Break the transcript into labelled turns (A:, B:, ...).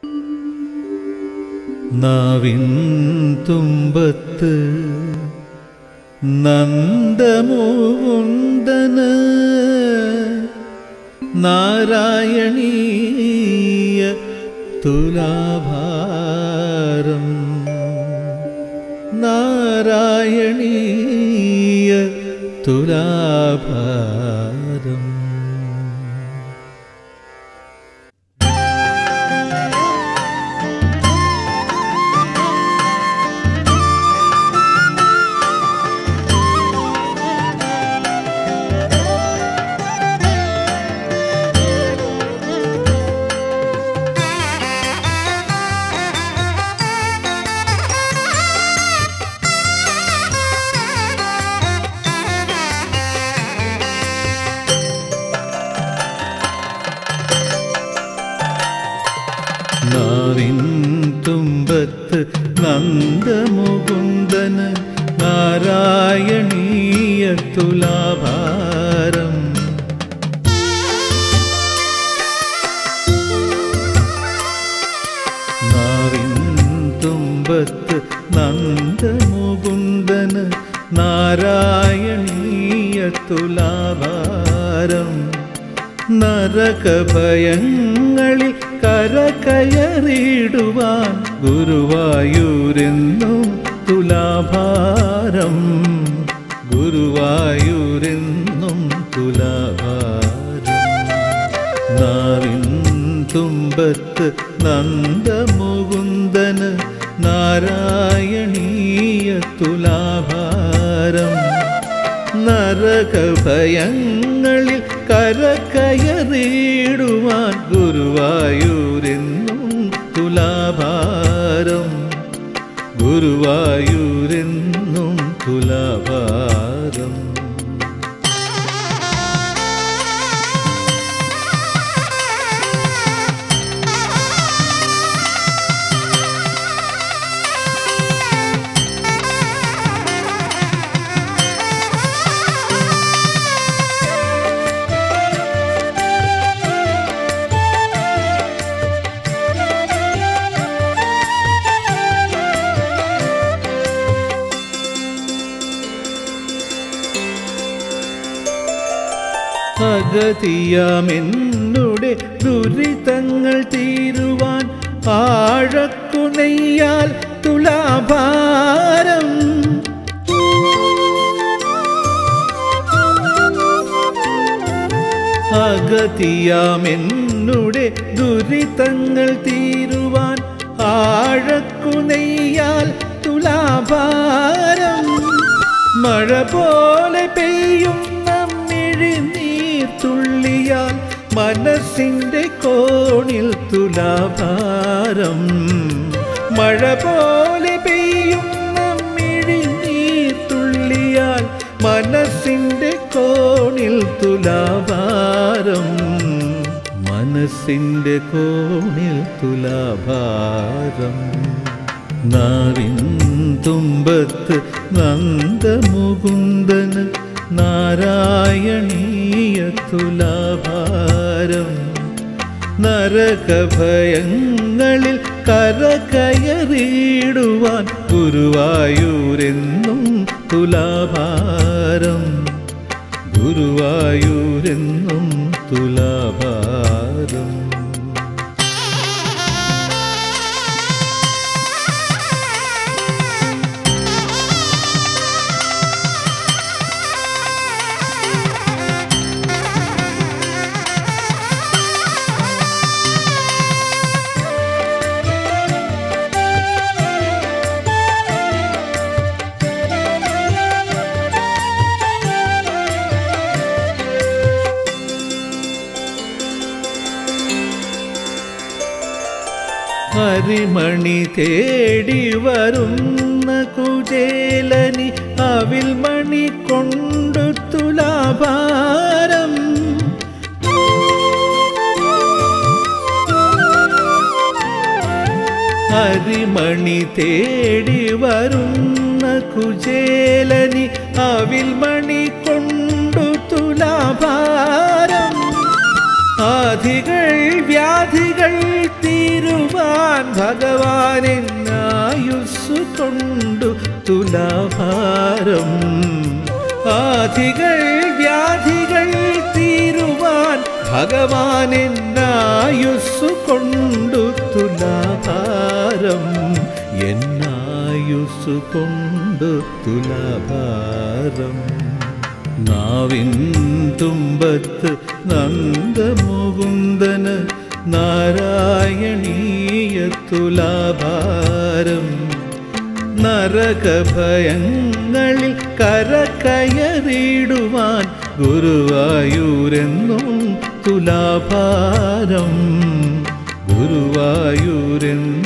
A: നാവിൻ തുമ്പത്ത് നന്ദമൂണ്ടന് നാരായണീയ തുലാഭാരം നാരായണീയ തുലാഭാരം നാവിൻ തുമ്പത്ത് നന്ദമുകുന്ദന് നാരായണീയ തുലാഭാരം നാവിൻ തുമ്പത്ത് നന്ദമുകുന്ദന് നാരായണീയ തുലാഭാരം നരകഭയങ്ങളിൽ കരകയറിടുവാൻ ഗുരുവായൂരെന്നും തുലാഭാരം ഗുരുവായൂരെന്നും തുലാഭാരം നാവിൻ തുമ്പത്ത് നന്ദമുകുന്ദന് നാരായണീയ തുലാഭാരം നരകഭയങ്ങളിൽ കരകയറിടുവാൻ ഗുരുവായൂരെന്നും തുലാഭാരം ഗുരുവായൂരെന്നും തുലാഭാരം അഗതിയാമെന്നുടെ ദുരിതങ്ങൾ തീരുവാൻ ആഴക്കു നെയ്യാൽ തുലാഭാരം അഗതിയാമെന്നുടെ ദുരിതങ്ങൾ തീരുവാൻ ആഴക്കു നെയ്യാൽ തുലാഭാരം മഴ പോലെ പെയ്യുന്ന മിഴിനീർ തുള്ളിയാൽ മനസ്സിന്റെ കോണിൽ തുലാഭാരം മഴ പോലെ പെയ്യുന്ന മിഴിനീർ തുള്ളിയാൽ മനസ്സിന്റെ കോണിൽ തുലാഭാരം മനസ്സിന്റെ കോണിൽ തുലാഭാരം നാവിൻ തുമ്പത്ത് നന്ദമുകുന്ദന് നാരായണീയ തുലാഭാരം നരകഭയങ്ങളിൽ കരകയറിടുവാൻ ഗുരുവായൂരെന്നും തുലാഭാരം ഗുരുവായൂരെന്നും തുലാഭാരം ഹരിമണി തേടി വരുന്ന കുചേലനി അവിൽ മണി കൊണ്ടു തുലാഭാരം ഹരിമണി തേടി വരുന്ന കുചേലനി അവിൽ മണി കൊണ്ടു തുലാഭാരം ആധികൾ വ്യാധികൾ തീരുവാൻ തീരുവാൻ ഭഗവാനെന്നായുസ്സു കൊണ്ടു തുലാഭാരം ആധികൾ വ്യാധികൾ തീരുവാൻ ഭഗവാനെന്നായുസ്സു കൊണ്ടു തുലാഭാരം എന്നായുസ്സു കൊണ്ടു തുലാഭാരം നാവിൻ തുമ്പത്ത് നന്ദമുകുന്ദന് നാരായണീയ തുലാഭാരം നരകഭയങ്ങളിൽ കരകയറിടുവാൻ ഗുരുവായൂരെന്നും തുലാഭാരം ഗുരുവായൂരെന്നും